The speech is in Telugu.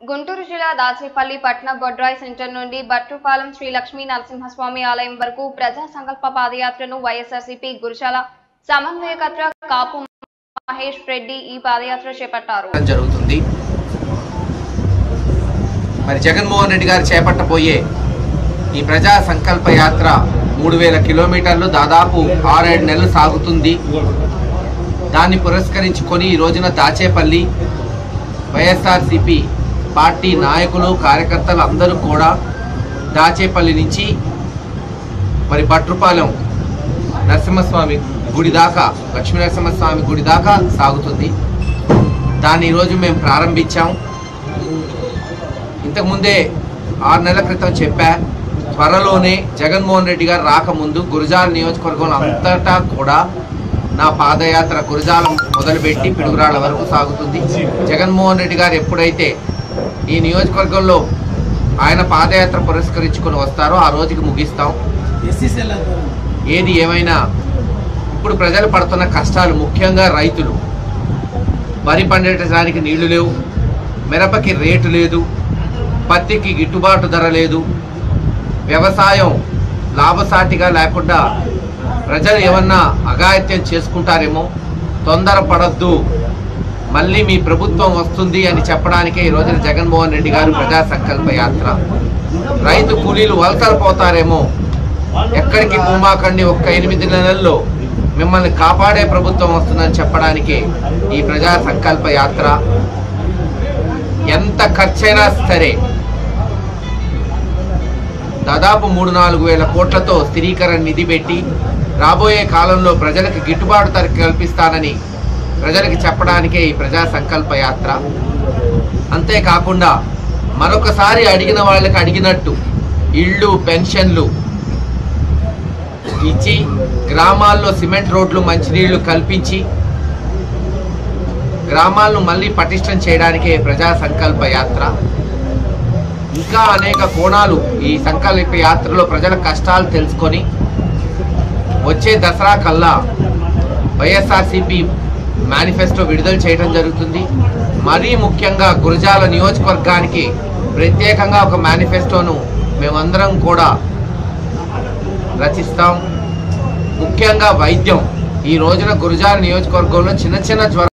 గుంటూరు జిల్లా దాచేపల్లి పట్న బొడ్రాయి సెంటర్ నుండి బట్టుపాలెం శ్రీ లక్ష్మీ నరసింహస్వామి ఆలయం వరకు ప్రజా సంకల్ప పాదయాత్రను వైఎస్ఆర్సీపీ గురుశాల సమన్వయకర్త కాపు మహేష్ రెడ్డి ఈ పాదయాత్ర చేపట్టారు చేయడం జరుగుతుంది మరి జగన్మోహన్ రెడ్డి గారు చేపట్టబోయే ఈ ప్రజా సంకల్ప యాత్ర మూడు వేల కిలోమీటర్లు దాదాపు ఆరేడు నెలలు సాగుతుంది దాన్ని పురస్కరించుకొని ఈ రోజున దాచేపల్లి వైఎస్ఆర్సిపి పార్టీ నాయకులు కార్యకర్తలు అందరూ కూడా దాచేపల్లి నుంచి మరి భట్రుపాలెం నరసింహస్వామి గుడి దాకా లక్ష్మీ నరసింహస్వామి గుడి దాకా సాగుతుంది దాన్ని ఈరోజు మేము ప్రారంభించాం ఇంతకుముందే ఆరు నెలల క్రితం చెప్పా త్వరలోనే జగన్మోహన్ రెడ్డి గారు రాకముందు గురజాల నియోజకవర్గం అంతటా కూడా నా పాదయాత్ర గురజాల మొదలుపెట్టి పిడుగురాళ్ళ వరకు సాగుతుంది జగన్మోహన్ రెడ్డి గారు ఎప్పుడైతే ఈ నియోజకవర్గంలో ఆయన పాదయాత్ర పురస్కరించుకొని వస్తారో ఆ రోజుకి ముగిస్తాం ఏది ఏమైనా ఇప్పుడు ప్రజలు పడుతున్న కష్టాలు ముఖ్యంగా రైతులు వరి పండించడానికి నీళ్లు లేవు మిరపకి రేటు లేదు పత్తికి గిట్టుబాటు ధర లేదు వ్యవసాయం లాభసాటిగా లేకుండా ప్రజలు ఏమన్నా అఘాయిత్యం చేసుకుంటారేమో తొందరపడద్దు మళ్ళీ మీ ప్రభుత్వం వస్తుంది అని చెప్పడానికే ఈ రోజున జగన్మోహన్ రెడ్డి గారు ప్రజా సంకల్ప యాత్ర రైతు కూలీలు వలసలు పోతారేమో ఎక్కడికి భూమాకండి ఒక్క ఎనిమిది నెలల్లో మిమ్మల్ని కాపాడే ప్రభుత్వం వస్తుందని చెప్పడానికి ఈ ప్రజా సంకల్ప యాత్ర ఎంత ఖర్చైనా సరే దాదాపు మూడు నాలుగు వేల కోట్లతో స్థిరీకరణ నిధి పెట్టి రాబోయే కాలంలో ప్రజలకు గిట్టుబాటు ధర కల్పిస్తానని ప్రజలకు చెప్పడానికే ఈ ప్రజా సంకల్ప యాత్ర అంతేకాకుండా మరొకసారి అడిగిన వాళ్ళకి అడిగినట్టు ఇళ్ళు పెన్షన్లు ఇచ్చి గ్రామాల్లో సిమెంట్ రోడ్లు మంచినీళ్లు కల్పించి గ్రామాలను మళ్ళీ పటిష్టం చేయడానికే ప్రజా సంకల్ప యాత్ర ఇంకా అనేక కోణాలు ఈ సంకల్ప యాత్రలో ప్రజల కష్టాలు తెలుసుకొని వచ్చే దసరా కల్లా వైఎస్ఆర్సిపి మేనిఫెస్టో విడుదల చేయడం జరుగుతుంది మరీ ముఖ్యంగా గురజాల నియోజకవర్గానికి ప్రత్యేకంగా ఒక మేనిఫెస్టోను మేమందరం కూడా రచిస్తాం ముఖ్యంగా వైద్యం ఈ రోజున గురజాల నియోజకవర్గంలో చిన్న చిన్న జ్వరం